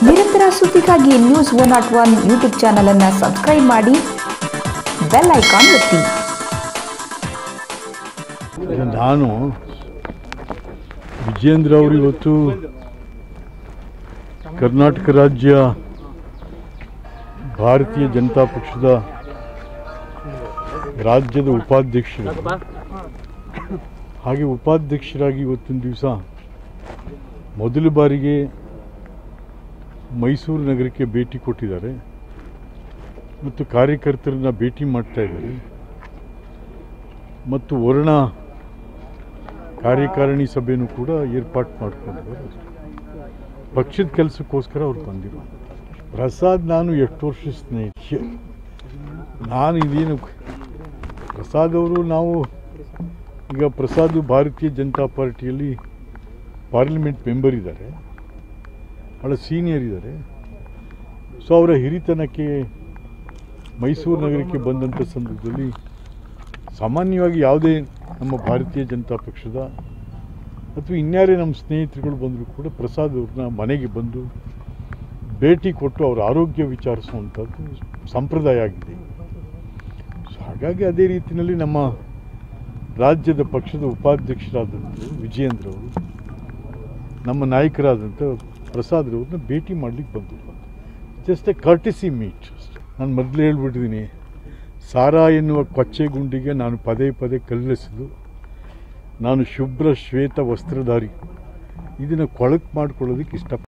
ನಿರಂತರ ಸುದ್ದಿಗಾಗಿ news one not one YouTube ಚಾನಲನ್ನು ಸಬ್ಸ್ಕ್ರೈಬ್ ಮಾಡಿ ಬೆಲ್ ಐಕಾನ್ ಒತ್ತಿ ಈಗ ನಾನು ವಿಜೇಂದ್ರ ಅವರು ಇವತ್ತು ಕರ್ನಾಟಕ ರಾಜ್ಯ ಭಾರತೀಯ ಜನತಾ ಪಕ್ಷದ ರಾಜ್ಯದ ಉಪಾಧ್ಯಕ್ಷರು ಹಾಗೆ ಉಪಾಧ್ಯಕ್ಷರಾಗಿ ಇವತ್ತಿನ ದಿವಸ ಮೊದಲ ಬಾರಿಗೆ ಮೈಸೂರು ನಗರಕ್ಕೆ ಭೇಟಿ ಕೊಟ್ಟಿದ್ದಾರೆ ಮತ್ತು ಕಾರ್ಯಕರ್ತರನ್ನ ಭೇಟಿ ಮಾಡ್ತಾ ಇದ್ದಾರೆ ಮತ್ತು ವರ್ಣ ಕಾರ್ಯಕಾರಿಣಿ ಸಭೆಯೂ ಕೂಡ ಏರ್ಪಾಟ್ ಮಾಡ್ಕೊಂಡಿದ್ದಾರೆ ಪಕ್ಷದ ಕೆಲಸಕ್ಕೋಸ್ಕರ ಅವ್ರು ಬಂದಿರೋ ಪ್ರಸಾದ್ ನಾನು ಎಷ್ಟು ವರ್ಷ ಸ್ನೇಹಿತ ನಾನು ಇದೇನು ಪ್ರಸಾದ್ ಅವರು ನಾವು ಈಗ ಪ್ರಸಾದ್ ಭಾರತೀಯ ಜನತಾ ಪಾರ್ಟಿಯಲ್ಲಿ ಪಾರ್ಲಿಮೆಂಟ್ ಮೆಂಬರ್ ಇದ್ದಾರೆ ಭಾಳ ಸೀನಿಯರ್ ಇದ್ದಾರೆ ಸೊ ಅವರ ಹಿರಿತನಕ್ಕೆ ಮೈಸೂರು ನಗರಕ್ಕೆ ಬಂದಂಥ ಸಂದರ್ಭದಲ್ಲಿ ಸಾಮಾನ್ಯವಾಗಿ ಯಾವುದೇ ನಮ್ಮ ಭಾರತೀಯ ಜನತಾ ಪಕ್ಷದ ಅಥವಾ ಇನ್ಯಾರೇ ನಮ್ಮ ಸ್ನೇಹಿತರುಗಳು ಬಂದರೂ ಕೂಡ ಪ್ರಸಾದ್ ಅವ್ರನ್ನ ಮನೆಗೆ ಬಂದು ಭೇಟಿ ಕೊಟ್ಟು ಅವರ ಆರೋಗ್ಯ ವಿಚಾರಿಸುವಂಥದ್ದು ಸಂಪ್ರದಾಯ ಆಗಿದೆ ಸೊ ಹಾಗಾಗಿ ಅದೇ ರೀತಿಯಲ್ಲಿ ನಮ್ಮ ರಾಜ್ಯದ ಪಕ್ಷದ ಉಪಾಧ್ಯಕ್ಷರಾದಂಥ ವಿಜಯೇಂದ್ರ ಅವರು ನಮ್ಮ ನಾಯಕರಾದಂಥ ಪ್ರಸಾದ್ ಅವ್ರನ್ನ ಭೇಟಿ ಮಾಡಲಿಕ್ಕೆ ಬಂದರು ಜಸ್ಟ್ ಎ ಕರ್ಟಿಸಿ ಮೀಟ್ ನಾನು ಮೊದಲೇ ಹೇಳ್ಬಿಟ್ಟಿದ್ದೀನಿ ಸಾರಾ ಎನ್ನುವ ಕೊಚ್ಚೆ ಗುಂಡಿಗೆ ನಾನು ಪದೇ ಪದೇ ಕಲ್ಲೆಸೆದು ನಾನು ಶುಭ್ರ ಶ್ವೇತ ವಸ್ತ್ರಧಾರಿ ಇದನ್ನು ಕೊಳಕು ಮಾಡ್ಕೊಳ್ಳೋದಕ್ಕೆ ಇಷ್ಟ